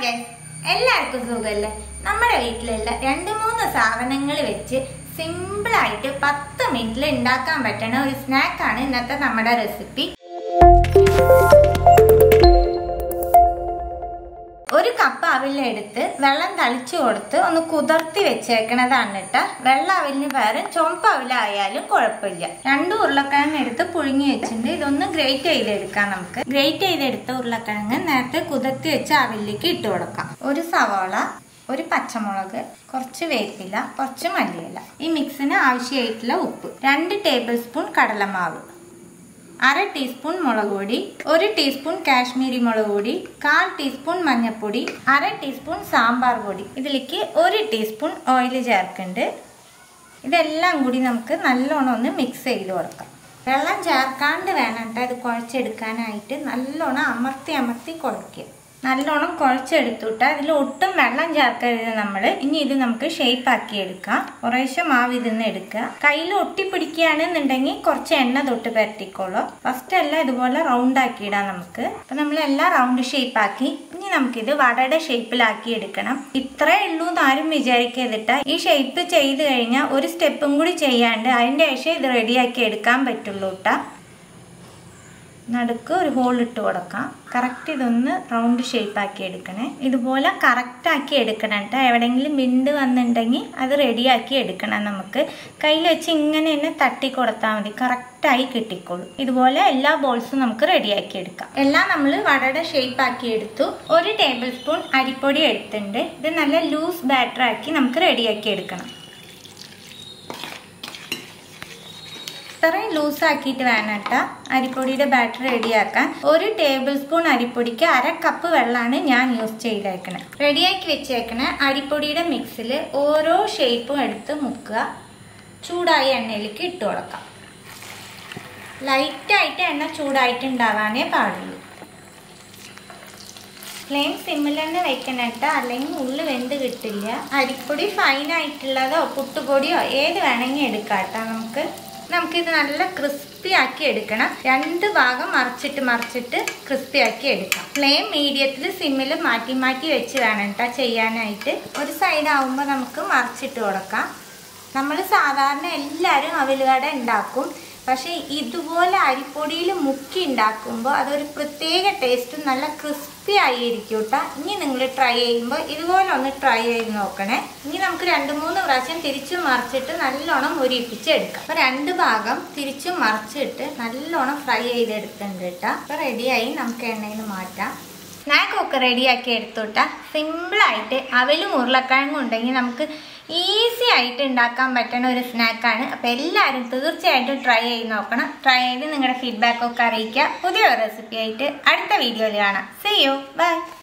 guys എല്ലാവർക്കും സുഖമല്ലേ നമ്മുടെ വീട്ടിലുള്ള രണ്ട് മൂന്ന് സാധനങ്ങൾ വെച്ച് സിമ്പിൾ ആയിട്ട് പത്ത് മിനിറ്റിൽ ഉണ്ടാക്കാൻ പറ്റുന്ന ഒരു സ്നാക്കാണ് ഇന്നത്തെ നമ്മുടെ റെസിപ്പി ഒരു കപ്പ് അവിലെടുത്ത് വെള്ളം തളിച്ചു കൊടുത്ത് ഒന്ന് കുതിർത്തി വെച്ചേക്കണതാണ് കേട്ടോ വെള്ള അവിലിന് പകരം ചുമപ്പ് അവിലായാലും കുഴപ്പമില്ല രണ്ട് ഉരുളക്കിഴങ്ങ് എടുത്ത് പുഴുങ്ങി വെച്ചിട്ടുണ്ട് ഇതൊന്ന് ഗ്രേറ്റ് ചെയ്തെടുക്കാം നമുക്ക് ഗ്രേറ്റ് ചെയ്തെടുത്ത ഉരുളക്കിഴങ്ങ് നേരത്തെ കുതിർത്തി വെച്ച അവിലേക്ക് ഇട്ട് കൊടുക്കാം ഒരു സവാള ഒരു പച്ചമുളക് കുറച്ച് വേപ്പില കുറച്ച് മല്ലിയില ഈ മിക്സിന് ആവശ്യമായിട്ടുള്ള ഉപ്പ് രണ്ട് ടേബിൾ സ്പൂൺ കടലമാവ് അര ടീസ്പൂൺ മുളക് പൊടി ഒരു ടീസ്പൂൺ കാശ്മീരി മുളക് പൊടി കാൽ ടീസ്പൂൺ മഞ്ഞൾപ്പൊടി അര ടീസ്പൂൺ സാമ്പാർ പൊടി ഇതിലേക്ക് ഒരു ടീസ്പൂൺ ഓയിൽ ചേർക്കുന്നുണ്ട് ഇതെല്ലാം കൂടി നമുക്ക് നല്ലോണം ഒന്ന് മിക്സ് ചെയ്ത് കൊടുക്കാം വെള്ളം ചേർക്കാണ്ട് വേണം കേട്ടോ ഇത് കുഴച്ചെടുക്കാനായിട്ട് നല്ലോണം അമർത്തി അമർത്തി കുഴയ്ക്കുക നല്ലോണം കുഴച്ചെടുത്തുട്ട് അതിൽ ഒട്ടും വെള്ളം ചേർക്കരുത് നമ്മൾ ഇനി ഇത് നമുക്ക് ഷേപ്പ് ആക്കി എടുക്കാം കുറേശ്ശെ മാവ് ഇതിന്ന് എടുക്കുക കയ്യിൽ ഒട്ടിപ്പിടിക്കുകയാണെന്നുണ്ടെങ്കിൽ കുറച്ച് എണ്ണ തൊട്ട് പരട്ടിക്കോളൂ ഫസ്റ്റ് എല്ലാം ഇതുപോലെ റൗണ്ട് ആക്കി ഇടാം നമുക്ക് അപ്പൊ നമ്മൾ എല്ലാം റൗണ്ട് ഷേപ്പ് ആക്കി ഇനി നമുക്കിത് വടയുടെ ഷേപ്പിലാക്കി എടുക്കണം ഇത്രേ ഉള്ളൂ എന്ന് ആരും വിചാരിക്കരുതിട്ട ഈ ഷേപ്പ് ചെയ്ത് കഴിഞ്ഞാൽ ഒരു സ്റ്റെപ്പും കൂടി ചെയ്യാണ്ട് അതിൻ്റെ ശേഷം ഇത് റെഡിയാക്കി എടുക്കാൻ പറ്റുള്ളൂ കേട്ടോ നടുക്ക് ഒരു ഹോൾ ഇട്ട് കൊടുക്കാം കറക്റ്റ് ഇതൊന്ന് റൗണ്ട് ഷേപ്പ് ആക്കി എടുക്കണേ ഇതുപോലെ കറക്റ്റ് ആക്കി എടുക്കണം കേട്ടോ എവിടെയെങ്കിലും വിണ്ട് വന്നിട്ടുണ്ടെങ്കിൽ അത് റെഡിയാക്കി എടുക്കണം നമുക്ക് കയ്യിൽ വെച്ച് ഇങ്ങനെ തന്നെ തട്ടി കൊടുത്താൽ മതി കറക്റ്റായി കിട്ടിക്കോളും ഇതുപോലെ എല്ലാ ബോൾസും നമുക്ക് റെഡിയാക്കി എടുക്കാം എല്ലാം നമ്മൾ വടയുടെ ഷേപ്പ് ആക്കി എടുത്തു ഒരു ടേബിൾ സ്പൂൺ അരിപ്പൊടി എടുത്തിട്ടുണ്ട് ഇത് നല്ല ലൂസ് ബാറ്റർ ആക്കി നമുക്ക് റെഡിയാക്കി എടുക്കണം ഇത്രയും ലൂസാക്കിയിട്ട് വേണം കേട്ടോ അരിപ്പൊടിയുടെ ബാറ്റർ റെഡിയാക്കാൻ ഒരു ടേബിൾ സ്പൂൺ അരിപ്പൊടിക്ക് അര കപ്പ് വെള്ളമാണ് ഞാൻ യൂസ് ചെയ്തേക്കണത് റെഡിയാക്കി വെച്ചേക്കണ അരിപ്പൊടിയുടെ മിക്സിൽ ഓരോ ഷേപ്പും എടുത്ത് മുക്കുക ചൂടായ എണ്ണയിലേക്ക് ഇട്ട് കൊടുക്കാം ലൈറ്റായിട്ട് എണ്ണ ചൂടായിട്ടുണ്ടാവാനേ പാടുള്ളൂ ഫ്ലെയിം സിമ്മിൽ തന്നെ വെക്കണം കേട്ടോ അല്ലെങ്കിൽ ഉള്ളു വെന്ത് കിട്ടില്ല അരിപ്പൊടി ഫൈനായിട്ടുള്ളതോ പുട്ടുപൊടിയോ ഏത് വേണമെങ്കിൽ എടുക്കാം കേട്ടോ നമുക്ക് നമുക്കിത് നല്ല ക്രിസ്പി ആക്കി എടുക്കണം രണ്ട് ഭാഗം മറിച്ചിട്ട് മറിച്ചിട്ട് ക്രിസ്പി ആക്കി എടുക്കാം ഫ്ലെയിം മീഡിയത്തിൽ സിമ്മിൽ മാറ്റി മാറ്റി വെച്ച് വേണം കേട്ടോ ചെയ്യാനായിട്ട് ഒരു സൈഡ് ആവുമ്പോൾ നമുക്ക് മറിച്ചിട്ട് കൊടുക്കാം നമ്മൾ സാധാരണ എല്ലാവരും അവിലുകട ഉണ്ടാക്കും പക്ഷേ ഇതുപോലെ അരിപ്പൊടിയിൽ മുക്കി ഉണ്ടാക്കുമ്പോൾ അതൊരു പ്രത്യേക ടേസ്റ്റ് നല്ല ക്രിസ്പി ആയിരിക്കും കേട്ടോ ഇനി നിങ്ങൾ ട്രൈ ചെയ്യുമ്പോൾ ഇതുപോലെ ഒന്ന് ട്രൈ ചെയ്ത് നോക്കണേ ഇനി നമുക്ക് രണ്ട് മൂന്ന് പ്രാവശ്യം തിരിച്ചും മറിച്ചിട്ട് നല്ലോണം മുരിപ്പിച്ചെടുക്കാം അപ്പോൾ രണ്ട് ഭാഗം തിരിച്ചും മറിച്ചിട്ട് നല്ലോണം ഫ്രൈ ചെയ്തെടുത്തിട്ടുണ്ട് കേട്ടോ അപ്പോൾ റെഡിയായി നമുക്ക് എണ്ണയിൽ നിന്ന് മാറ്റാം സ്നാക്കൊക്കെ റെഡിയാക്കി എടുത്തുട്ടാ സിമ്പിളായിട്ട് അവലും ഉരുളക്കിഴങ്ങും ഉണ്ടെങ്കിൽ നമുക്ക് ഈസി ആയിട്ട് ഉണ്ടാക്കാൻ പറ്റുന്ന ഒരു സ്നാക്കാണ് അപ്പോൾ എല്ലാവരും തീർച്ചയായിട്ടും ട്രൈ ചെയ്ത് നോക്കണം ട്രൈ ചെയ്ത് നിങ്ങളുടെ ഫീഡ്ബാക്ക് ഒക്കെ അറിയിക്കുക പുതിയ റെസിപ്പി ആയിട്ട് അടുത്ത വീഡിയോയിൽ കാണാം സി യു ബൈ